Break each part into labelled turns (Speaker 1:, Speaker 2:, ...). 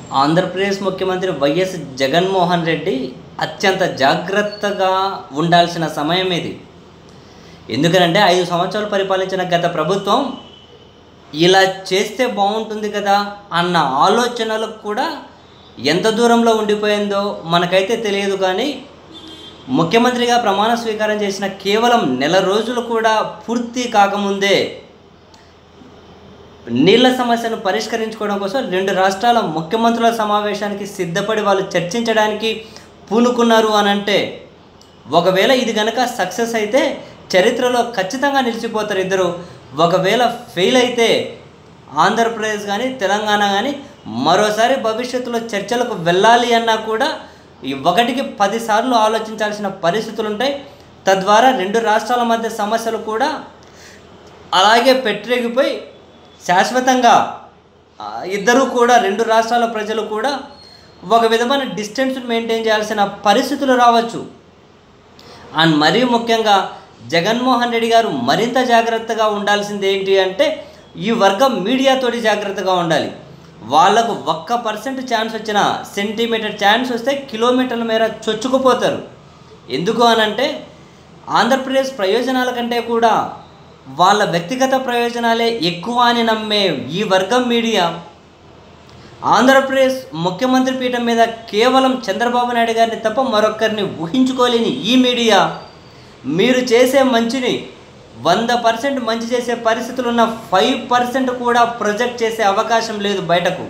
Speaker 1: ఆంధ్రప్రదేశ్ ముఖ్యమంత్రి వైఎస్ జగన్మోహన్ రెడ్డి అత్యంత జాగ్రత్తగా ఉండాల్సిన సమయం ఇది ఎందుకనంటే ఐదు సంవత్సరాలు పరిపాలించిన గత ప్రభుత్వం ఇలా చేస్తే బాగుంటుంది కదా అన్న ఆలోచనలకు కూడా ఎంత దూరంలో ఉండిపోయిందో మనకైతే తెలియదు కానీ ముఖ్యమంత్రిగా ప్రమాణ స్వీకారం చేసిన కేవలం నెల రోజులు కూడా పూర్తి కాకముందే నీళ్ల సమస్యను పరిష్కరించుకోవడం కోసం రెండు రాష్ట్రాల ముఖ్యమంత్రుల సమావేశానికి సిద్ధపడి వాళ్ళు చర్చించడానికి పూనుకున్నారు అని అంటే ఒకవేళ ఇది కనుక సక్సెస్ అయితే చరిత్రలో ఖచ్చితంగా నిలిచిపోతారు ఇద్దరు ఒకవేళ ఫెయిల్ అయితే ఆంధ్రప్రదేశ్ కానీ తెలంగాణ కానీ మరోసారి భవిష్యత్తులో చర్చలకు వెళ్ళాలి అన్నా కూడా ఈ ఒకటికి పదిసార్లు ఆలోచించాల్సిన పరిస్థితులు ఉంటాయి తద్వారా రెండు రాష్ట్రాల మధ్య సమస్యలు కూడా అలాగే పెట్టరేగిపోయి శాశ్వతంగా ఆ, ఇద్దరూ కూడా రెండు రాష్ట్రాల ప్రజలు కూడా ఒక విధమైన డిస్టెన్స్ మెయింటైన్ చేయాల్సిన పరిస్థితులు రావచ్చు అండ్ మరీ ముఖ్యంగా జగన్మోహన్ రెడ్డి గారు మరింత జాగ్రత్తగా ఉండాల్సింది ఏంటి అంటే ఈ వర్గం మీడియాతోటి జాగ్రత్తగా ఉండాలి వాళ్ళకు ఒక్క పర్సెంట్ ఛాన్స్ వచ్చిన సెంటీమీటర్ ఛాన్స్ వస్తే కిలోమీటర్ల మేర చొచ్చుకుపోతారు ఎందుకు అనంటే ఆంధ్రప్రదేశ్ ప్రయోజనాల కంటే కూడా వాళ్ళ వ్యక్తిగత ప్రయోజనాలే ఎక్కువ అని నమ్మే ఈ వర్గం మీడియా ఆంధ్రప్రదేశ్ ముఖ్యమంత్రి పీఠం మీద కేవలం చంద్రబాబు నాయుడు గారిని తప్ప మరొకరిని ఊహించుకోలేని ఈ మీడియా మీరు చేసే మంచిని వంద పర్సెంట్ మంచి చేసే పరిస్థితులు ఉన్న ఫైవ్ పర్సెంట్ కూడా ప్రొజెక్ట్ చేసే అవకాశం లేదు బయటకు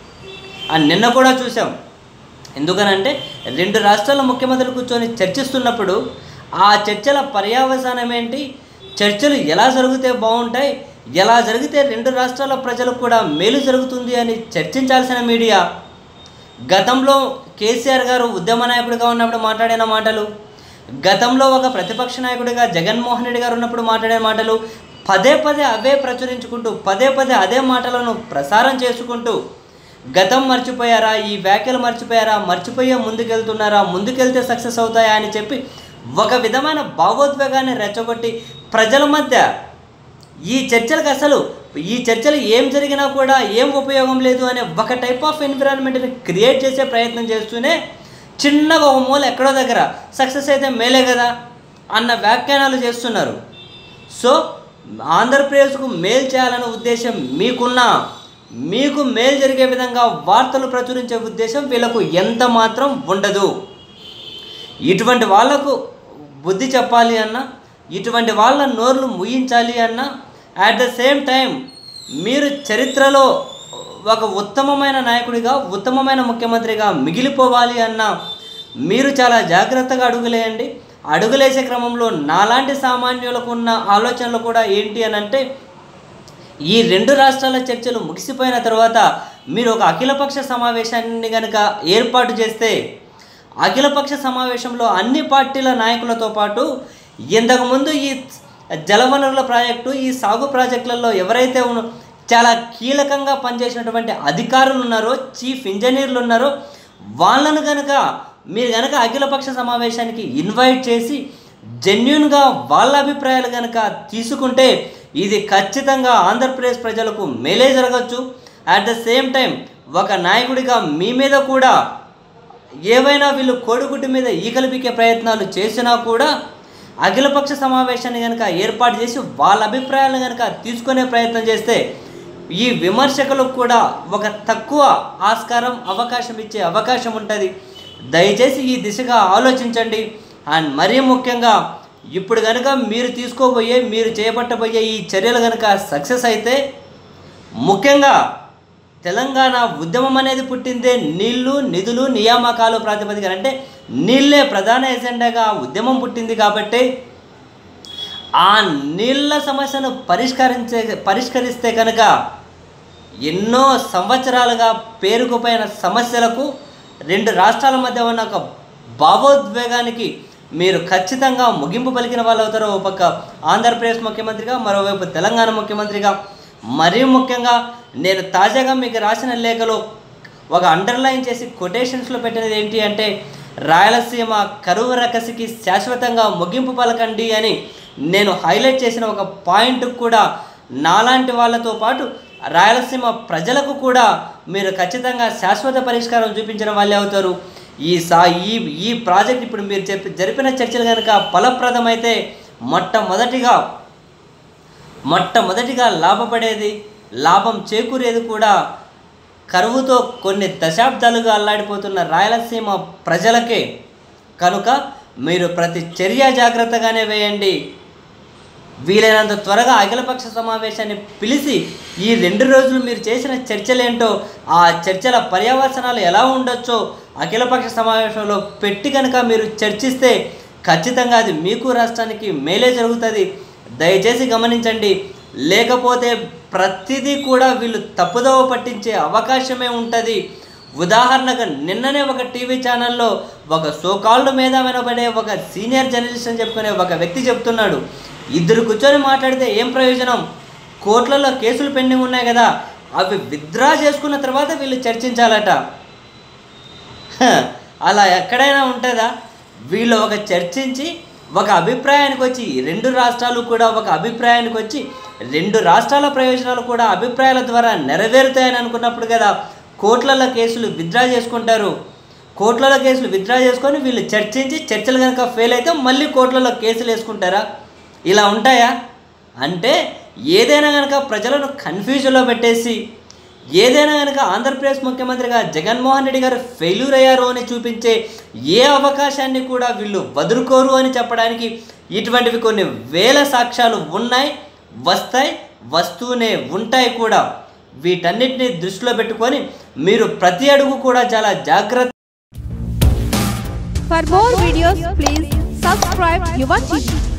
Speaker 1: అని నిన్న కూడా చూసాం ఎందుకనంటే రెండు రాష్ట్రాల ముఖ్యమంత్రులు కూర్చొని చర్చిస్తున్నప్పుడు ఆ చర్చల పర్యావసానం ఏంటి చర్చలు ఎలా జరిగితే బాగుంటాయి ఎలా జరిగితే రెండు రాష్ట్రాల ప్రజలకు కూడా మేలు జరుగుతుంది అని చర్చించాల్సిన మీడియా గతంలో కేసీఆర్ గారు ఉద్యమ నాయకుడిగా ఉన్నప్పుడు మాట్లాడిన మాటలు గతంలో ఒక ప్రతిపక్ష నాయకుడిగా జగన్మోహన్ రెడ్డి గారు ఉన్నప్పుడు మాట్లాడిన మాటలు పదే పదే అవే ప్రచురించుకుంటూ పదే పదే అదే మాటలను ప్రసారం చేసుకుంటూ గతం మర్చిపోయారా ఈ వ్యాఖ్యలు మర్చిపోయారా మర్చిపోయే ముందుకెళ్తున్నారా ముందుకెళ్తే సక్సెస్ అవుతాయా అని చెప్పి ఒక విధమైన భావోద్వేగాన్ని రెచ్చగొట్టి ప్రజల మధ్య ఈ చర్చలకు అసలు ఈ చర్చలు ఏం జరిగినా కూడా ఏం ఉపయోగం లేదు అనే ఒక టైప్ ఆఫ్ ఎన్విరాన్మెంట్ని క్రియేట్ చేసే ప్రయత్నం చేస్తూనే చిన్నగా ఒక మూల ఎక్కడో దగ్గర సక్సెస్ అయితే మేలే కదా అన్న వ్యాఖ్యానాలు చేస్తున్నారు సో ఆంధ్రప్రదేశ్కు మేలు చేయాలనే ఉద్దేశం మీకున్నా మీకు మేలు జరిగే విధంగా వార్తలు ప్రచురించే ఉద్దేశం వీళ్ళకు ఎంత మాత్రం ఉండదు ఇటువంటి వాళ్లకు బుద్ధి చెప్పాలి అన్నా ఇటువంటి వాళ్ళ నోర్లు ముయించాలి అన్నా అట్ ద సేమ్ టైం మీరు చరిత్రలో ఒక ఉత్తమమైన నాయకుడిగా ఉత్తమమైన ముఖ్యమంత్రిగా మిగిలిపోవాలి అన్నా మీరు చాలా జాగ్రత్తగా అడుగులేయండి అడుగులేసే క్రమంలో నాలాంటి సామాన్యులకు ఉన్న ఆలోచనలు కూడా ఏంటి అని అంటే ఈ రెండు రాష్ట్రాల చర్చలు ముగిసిపోయిన తర్వాత మీరు ఒక అఖిలపక్ష సమావేశాన్ని కనుక ఏర్పాటు చేస్తే అఖిలపక్ష సమావేశంలో అన్ని పార్టీల నాయకులతో పాటు ఇంతకుముందు ఈ జలవనరుల ప్రాజెక్టు ఈ సాగు ప్రాజెక్టులలో ఎవరైతే ఉన్న చాలా కీలకంగా పనిచేసినటువంటి అధికారులు ఉన్నారో చీఫ్ ఇంజనీర్లు ఉన్నారో వాళ్ళను కనుక మీరు కనుక అఖిలపక్ష సమావేశానికి ఇన్వైట్ చేసి జెన్యున్గా వాళ్ళ అభిప్రాయాలు కనుక తీసుకుంటే ఇది ఖచ్చితంగా ఆంధ్రప్రదేశ్ ప్రజలకు మేలే జరగచ్చు అట్ ద సేమ్ టైం ఒక నాయకుడిగా మీ మీద కూడా ఏవైనా వీళ్ళు కోడిగుడ్డు మీద ఈకలు పీకే ప్రయత్నాలు చేసినా కూడా అఖిలపక్ష సమావేశాన్ని కనుక ఏర్పాటు చేసి వాళ్ళ అభిప్రాయాలను కనుక తీసుకునే ప్రయత్నం చేస్తే ఈ విమర్శకులకు కూడా ఒక తక్కువ ఆస్కారం అవకాశం ఇచ్చే అవకాశం ఉంటుంది దయచేసి ఈ దిశగా ఆలోచించండి అండ్ మరీ ముఖ్యంగా ఇప్పుడు కనుక మీరు తీసుకోబోయే మీరు చేపట్టబోయే ఈ చర్యలు కనుక సక్సెస్ అయితే ముఖ్యంగా తెలంగాణ ఉద్యమం అనేది పుట్టిందే నీళ్లు నిధులు నియామకాలు ప్రాతిపదికన అంటే నీళ్ళే ప్రధాన ఎజెండాగా ఉద్యమం పుట్టింది కాబట్టి ఆ నీళ్ళ సమస్యను పరిష్కరించే పరిష్కరిస్తే కనుక ఎన్నో సంవత్సరాలుగా పేరుకుపోయిన సమస్యలకు రెండు రాష్ట్రాల మధ్య ఉన్న ఒక భావోద్వేగానికి మీరు ఖచ్చితంగా ముగింపు పలికిన వాళ్ళు అవుతారో ఒక పక్క ఆంధ్రప్రదేశ్ ముఖ్యమంత్రిగా మరోవైపు తెలంగాణ ముఖ్యమంత్రిగా మరీ ముఖ్యంగా నేను తాజాగా మీకు రాసిన లేఖలో ఒక అండర్లైన్ చేసి కొటేషన్స్లో పెట్టినది ఏంటి అంటే రాయలసీమ కరువు రకసికి శాశ్వతంగా ముగింపు పలకండి అని నేను హైలైట్ చేసిన ఒక పాయింట్ కూడా నాలాంటి వాళ్ళతో పాటు రాయలసీమ ప్రజలకు కూడా మీరు ఖచ్చితంగా శాశ్వత పరిష్కారం చూపించిన వాళ్ళే అవుతారు ఈ సా ఈ ఈ ప్రాజెక్ట్ ఇప్పుడు మీరు చెప్పి జరిపిన చర్చలు కనుక ఫలప్రదమైతే మొట్టమొదటిగా మొట్టమొదటిగా లాభపడేది లాభం చేకూరేది కూడా కరువుతో కొన్ని దశాబ్దాలుగా అల్లాడిపోతున్న రాయలసీమ ప్రజలకే కనుక మీరు ప్రతి చర్య జాగ్రత్తగానే వేయండి వీలైనంత త్వరగా అఖిలపక్ష సమావేశాన్ని పిలిచి ఈ రెండు రోజులు మీరు చేసిన చర్చలేంటో ఆ చర్చల పర్యవసనాలు ఎలా ఉండొచ్చో అఖిలపక్ష సమావేశంలో పెట్టి కనుక మీరు చర్చిస్తే ఖచ్చితంగా అది మీకు రాష్ట్రానికి మేలే జరుగుతుంది దయచేసి గమనించండి లేకపోతే ప్రతిదీ కూడా వీళ్ళు తప్పుదోవ పట్టించే అవకాశమే ఉంటుంది ఉదాహరణగా నిన్ననే ఒక టీవీ ఛానల్లో ఒక సోకాల్డ్ మీద వినబడే ఒక సీనియర్ జర్నలిస్ట్ అని చెప్పుకునే ఒక వ్యక్తి చెప్తున్నాడు ఇద్దరు కూర్చొని మాట్లాడితే ఏం ప్రయోజనం కోర్టులలో కేసులు పెండింగ్ ఉన్నాయి కదా అవి విత్డ్రా చేసుకున్న తర్వాత వీళ్ళు చర్చించాలట హ, అలా ఎక్కడైనా ఉంటుందా వీళ్ళు ఒక చర్చించి ఒక అభిప్రాయానికి వచ్చి ఈ రెండు రాష్ట్రాలు కూడా ఒక అభిప్రాయానికి వచ్చి రెండు రాష్ట్రాల ప్రయోజనాలు కూడా అభిప్రాయాల ద్వారా నెరవేరుతాయని అనుకున్నప్పుడు కదా కోర్టులలో కేసులు విత్డ్రా చేసుకుంటారు కోర్టులలో కేసులు విత్డ్రా చేసుకొని వీళ్ళు చర్చించి చర్చలు కనుక ఫెయిల్ అయితే మళ్ళీ కోర్టులలో కేసులు వేసుకుంటారా ఇలా ఉంటాయా అంటే ఏదైనా కనుక ప్రజలను కన్ఫ్యూజన్లో పెట్టేసి ఏదైనా కనుక ఆంధ్రప్రదేశ్ ముఖ్యమంత్రిగా జగన్మోహన్ రెడ్డి గారు ఫెయిల్యూర్ అయ్యారు అని చూపించే ఏ అవకాశాన్ని కూడా వీళ్ళు వదులుకోరు అని చెప్పడానికి ఇటువంటివి కొన్ని వేల సాక్ష్యాలు ఉన్నాయి వస్తాయి వస్తూనే ఉంటాయి కూడా వీటన్నిటిని దృష్టిలో పెట్టుకొని మీరు ప్రతి అడుగు కూడా చాలా జాగ్రత్త
Speaker 2: For more videos, please subscribe Yuva TV.